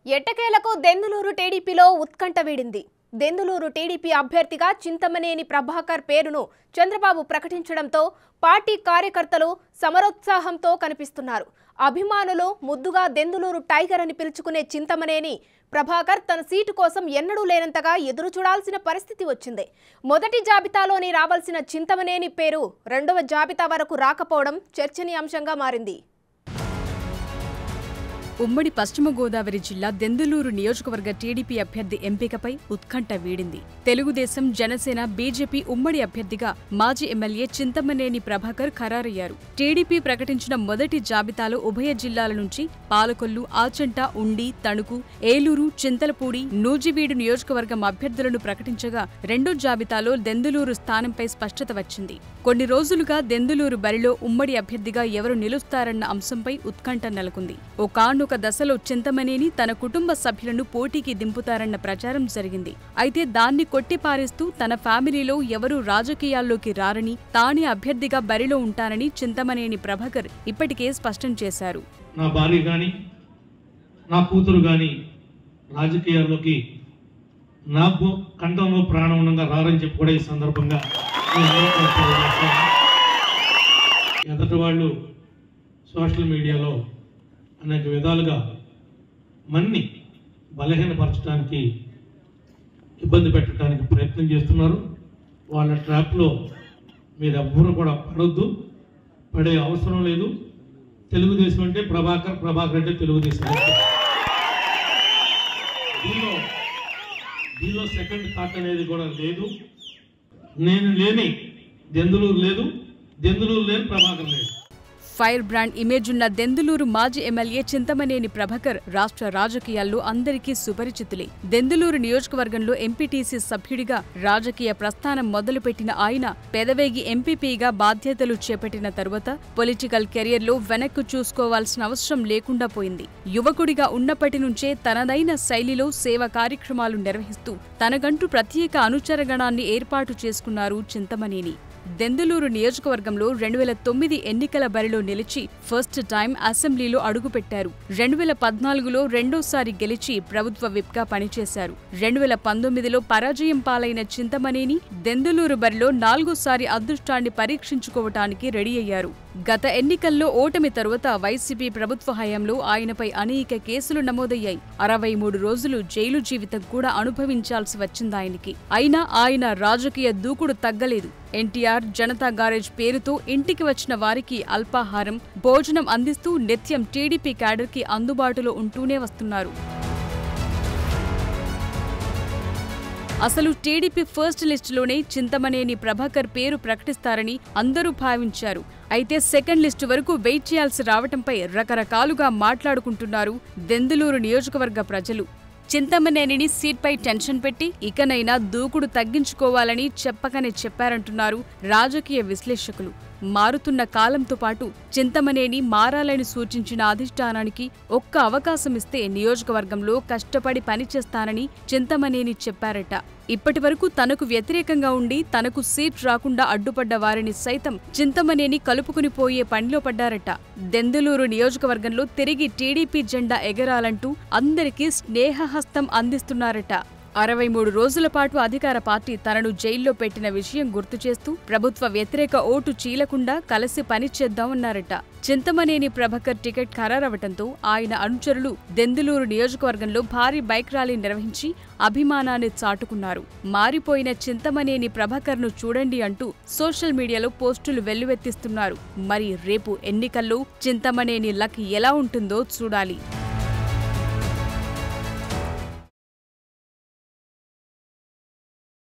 ఎట్టకేలకు దెందులూరు టీడీపీలో ఉత్కంఠ వీడింది దెందులూరు టీడీపీ అభ్యర్థిగా చింతమనేని ప్రభాకర్ పేరును చంద్రబాబు ప్రకటించడంతో పార్టీ కార్యకర్తలు సమరోత్సాహంతో కనిపిస్తున్నారు అభిమానులు ముద్దుగా దెందులూరు టైగర్ అని పిలుచుకునే చింతమనేని ప్రభాకర్ తన సీటు కోసం ఎన్నడూ లేనంతగా ఎదురు చూడాల్సిన పరిస్థితి వచ్చింది మొదటి జాబితాలోని రావాల్సిన చింతమనేని పేరు రెండవ జాబితా వరకు రాకపోవడం చర్చనీయాంశంగా మారింది ఉమ్మడి పశ్చిమ గోదావరి జిల్లా దెందులూరు నియోజకవర్గ టీడీపీ అభ్యర్థి ఎంపికపై ఉత్కంఠ వీడింది తెలుగుదేశం జనసేన బీజేపీ ఉమ్మడి అభ్యర్థిగా మాజీ ఎమ్మెల్యే చింతమనేని ప్రభాకర్ ఖరారయ్యారు టీడీపీ ప్రకటించిన మొదటి జాబితాలో ఉభయ జిల్లాల నుంచి పాలకొల్లు ఆచంట ఉండి తణుకు ఏలూరు చింతలపూడి నూజివీడు నియోజకవర్గం అభ్యర్థులను ప్రకటించగా రెండో జాబితాలో దెందులూరు స్థానంపై స్పష్టత వచ్చింది కొన్ని రోజులుగా దెందులూరు బరిలో ఉమ్మడి అభ్యర్థిగా ఎవరు నిలుస్తారన్న అంశంపై ఉత్కంఠ నెలకొంది ఒకానొక దశలో చింతమనేని తన కుటుంబ సభ్యులను పోటీకి దింపుతారన్న ప్రచారం జరిగింది అయితే దాన్ని కొట్టిపారేస్తూ తన ఫ్యామిలీలో ఎవరూ రాజకీయాల్లోకి రారని తానే అభ్యర్థిగా బరిలో ఉంటానని చింతమనేని ప్రభాకర్ ఇప్పటికే స్పష్టం చేశారు నా భార్య కానీ నా కూతురు కానీ రాజకీయాల్లోకి నా బు- కంఠంలో ప్రాణం ఉండగా రారని చెప్పి కూడా ఈ సందర్భంగా నేను అందరికీ తెలియజేస్తాను. ఎదటి వాళ్ళు సోషల్ మీడియాలో అనేక విధాలుగా మన్ని బలహీనపరచడానికి ఇబ్బంది పెట్టడానికి ప్రయత్నం చేస్తున్నారు వాళ్ళ ట్రాప్లో మీరు ఎవ్వరూ కూడా పడొద్దు పడే అవసరం లేదు తెలుగుదేశం అంటే ప్రభాకర్ ప్రభాకర్ అంటే తెలుగుదేశం దీనిలో దీనిలో సెకండ్ థాట్ అనేది కూడా లేదు నేను లేని దెందులూరు లేదు దెందులూరు లేని ప్రభాకర్ లేదు ఫైర్ బ్రాండ్ ఇమేజ్ ఉన్న దెందులూరు మాజీ ఎమ్మెల్యే చింతమనేని ప్రభాకర్ రాష్ట్ర రాజకీయాల్లో అందరికీ సుపరిచితులే దెందులూరు నియోజకవర్గంలో ఎంపీటీసీ సభ్యుడిగా రాజకీయ ప్రస్థానం మొదలుపెట్టిన ఆయన పెదవేగి ఎంపీపీగా బాధ్యతలు చేపట్టిన తరువాత పొలిటికల్ కెరియర్లో వెనక్కు చూసుకోవాల్సిన అవసరం లేకుండా పోయింది యువకుడిగా ఉన్నప్పటి నుంచే తనదైన శైలిలో సేవ కార్యక్రమాలు నిర్వహిస్తూ తనకంటూ ప్రత్యేక అనుచరగణాన్ని ఏర్పాటు చేసుకున్నారు చింతమనేని దెందులూరు నియోజకవర్గంలో రెండు వేల తొమ్మిది ఎన్నికల బరిలో నిలిచి ఫస్ట్ టైం అసెంబ్లీలో అడుగుపెట్టారు రెండు వేల పద్నాలుగులో రెండోసారి గెలిచి ప్రభుత్వ విప్గా పనిచేశారు రెండు వేల పంతొమ్మిదిలో పరాజయం పాలైన చింతమనేని దెందులూరు బరిలో నాలుగోసారి అదృష్టాన్ని పరీక్షించుకోవటానికి రెడీ అయ్యారు గత ఎన్నికల్లో ఓటమి తరువాత వైసీపీ ప్రభుత్వ హయాంలో ఆయనపై అనేక కేసులు నమోదయ్యాయి అరవై మూడు రోజులు జైలు జీవితం కూడా అనుభవించాల్సి వచ్చిందాయనికి అయినా ఆయన రాజకీయ దూకుడు తగ్గలేదు ఎన్టీఆర్ జనతా గారేజ్ పేరుతో ఇంటికి వచ్చిన వారికి అల్పాహారం భోజనం అందిస్తూ నిత్యం టీడీపీ క్యాడర్కి అందుబాటులో ఉంటూనే వస్తున్నారు అసలు టీడీపీ ఫస్ట్ లిస్టులోనే చింతమనేని ప్రభాకర్ పేరు ప్రకటిస్తారని అందరూ భావించారు అయితే సెకండ్ లిస్టు వరకు వెయిట్ చేయాల్సి రావటంపై రకరకాలుగా మాట్లాడుకుంటున్నారు దెందులూరు నియోజకవర్గ ప్రజలు చింతమనేనిని సీట్పై టెన్షన్ పెట్టి ఇకనైనా దూకుడు తగ్గించుకోవాలని చెప్పకనే చెప్పారంటున్నారు రాజకీయ విశ్లేషకులు మారుతున్న కాలంతో పాటు చింతమనేని మారాలని సూచించిన అధిష్టానానికి ఒక్క అవకాశం ఇస్తే నియోజకవర్గంలో కష్టపడి పనిచేస్తానని చింతమనేని చెప్పారట ఇప్పటి వరకు తనకు వ్యతిరేకంగా ఉండి తనకు సీట్ రాకుండా అడ్డుపడ్డ వారిని సైతం చింతమనేని కలుపుకుని పోయే పనిలో పడ్డారట దెందులూరు నియోజకవర్గంలో తిరిగి టీడీపీ జెండా ఎగరాలంటూ అందరికీ స్నేహహస్తం అందిస్తున్నారట అరవై మూడు రోజుల పాటు అధికార పార్టీ తనను జైల్లో పెట్టిన విషయం గుర్తు చేస్తూ ప్రభుత్వ వ్యతిరేక ఓటు చీలకుండా కలిసి పనిచేద్దామన్నారట చింతమనేని ప్రభాకర్ టికెట్ ఖరారవటంతో ఆయన అనుచరులు దెందులూరు నియోజకవర్గంలో భారీ బైక్ ర్యాలీ నిర్వహించి అభిమానాన్ని చాటుకున్నారు మారిపోయిన చింతమనేని ప్రభాకర్ను చూడండి అంటూ సోషల్ మీడియాలో పోస్టులు వెల్లువెత్తిస్తున్నారు మరి రేపు ఎన్నికల్లో చింతమనేని లక్ ఎలా ఉంటుందో చూడాలి